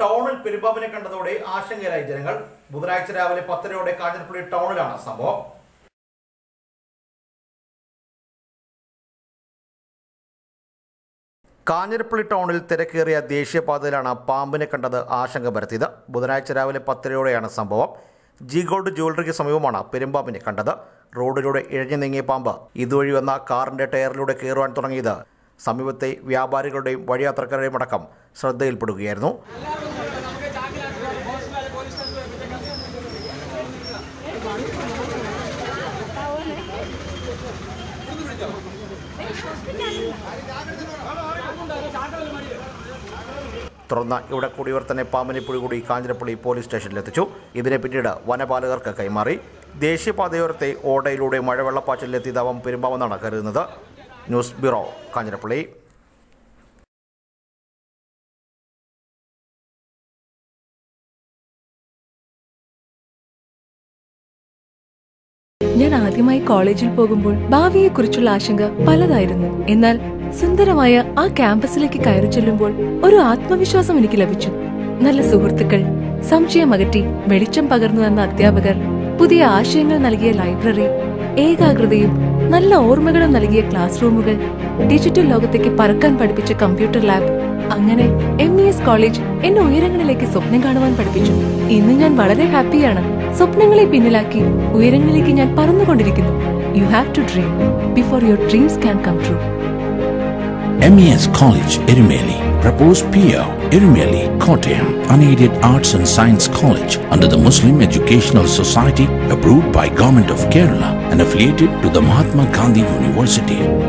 ടൗണിൽ പെരുമ്പാമ്പിനെ കണ്ടതോടെ ആശങ്കയിലായി ജനങ്ങൾ ബുധനാഴ്ച രാവിലെ പത്തരയോടെ കാഞ്ഞിരപ്പള്ളി ടൗണിലാണ് സംഭവം കാഞ്ഞിരപ്പള്ളി ടൗണിൽ തിരക്കേറിയ ദേശീയപാതയിലാണ് പാമ്പിനെ കണ്ടത് ആശങ്ക പരത്തിയത് ബുധനാഴ്ച രാവിലെ പത്തരയോടെയാണ് സംഭവം ജി ഗോൾഡ് ജ്വല്ലറിക്ക് സമീപമാണ് പെരുമ്പാമ്പിനെ കണ്ടത് റോഡിലൂടെ ഇഴഞ്ഞു നീങ്ങിയ പാമ്പ് ഇതുവഴി വന്ന കാറിന്റെ ടയറിലൂടെ കയറുവാൻ തുടങ്ങിയത് സമീപത്തെ വ്യാപാരികളുടെയും വഴിയാത്രക്കാരുടെയും അടക്കം ശ്രദ്ധയിൽപ്പെടുകയായിരുന്നു തുടർന്ന് ഇവിടെ കൂടിയവർ തന്നെ പാമ്പിനെ പിടികൂടി കാഞ്ഞിരപ്പള്ളി പോലീസ് സ്റ്റേഷനിലെത്തിച്ചു ഇതിനെ പിന്നീട് വനപാലകർക്ക് കൈമാറി ദേശീയപാതയോരത്തെ ഓടയിലൂടെ മഴവെള്ളപ്പാച്ചിലെത്തിയതാവും പെരുമ്പാവെന്നാണ് കരുതുന്നത് ന്യൂസ് ബ്യൂറോ കാഞ്ഞിരപ്പള്ളി ഞാൻ ആദ്യമായി കോളേജിൽ പോകുമ്പോൾ ഭാവിയെക്കുറിച്ചുള്ള ആശങ്ക പലതായിരുന്നു എന്നാൽ സുന്ദരമായ ആ ക്യാമ്പസിലേക്ക് കയറി ചെല്ലുമ്പോൾ ഒരു ആത്മവിശ്വാസം എനിക്ക് ലഭിച്ചു നല്ല സുഹൃത്തുക്കൾ സംശയമകറ്റി വെളിച്ചം പകർന്നു തന്ന അധ്യാപകർ പുതിയ ആശയങ്ങൾ നൽകിയ ലൈബ്രറി ഏകാഗ്രതയും നല്ല ഓർമ്മകളും നൽകിയ ക്ലാസ് റൂമുകൾ ഡിജിറ്റൽ ലോകത്തേക്ക് പറക്കാൻ പഠിപ്പിച്ച കമ്പ്യൂട്ടർ ലാബ് അങ്ങനെ എം ഇ എസ് കോളേജ് എന്നെ ഉയരങ്ങളിലേക്ക് സ്വപ്നം കാണുവാൻ പഠിപ്പിച്ചു ഇന്ന് ഞാൻ വളരെ ഹാപ്പിയാണ് സ്വപ്നങ്ങളെ പിന്നിലാക്കി ഉയരങ്ങളിലേക്ക് ഞാൻ പറന്നുകൊണ്ടിരിക്കുന്നു you have to dream before your dreams can come true MES College, Erumeli. Proposed PO, Erumeli, Kottayam. Unaided Arts and Science College under the Muslim Educational Society approved by Government of Kerala and affiliated to the Mahatma Gandhi University.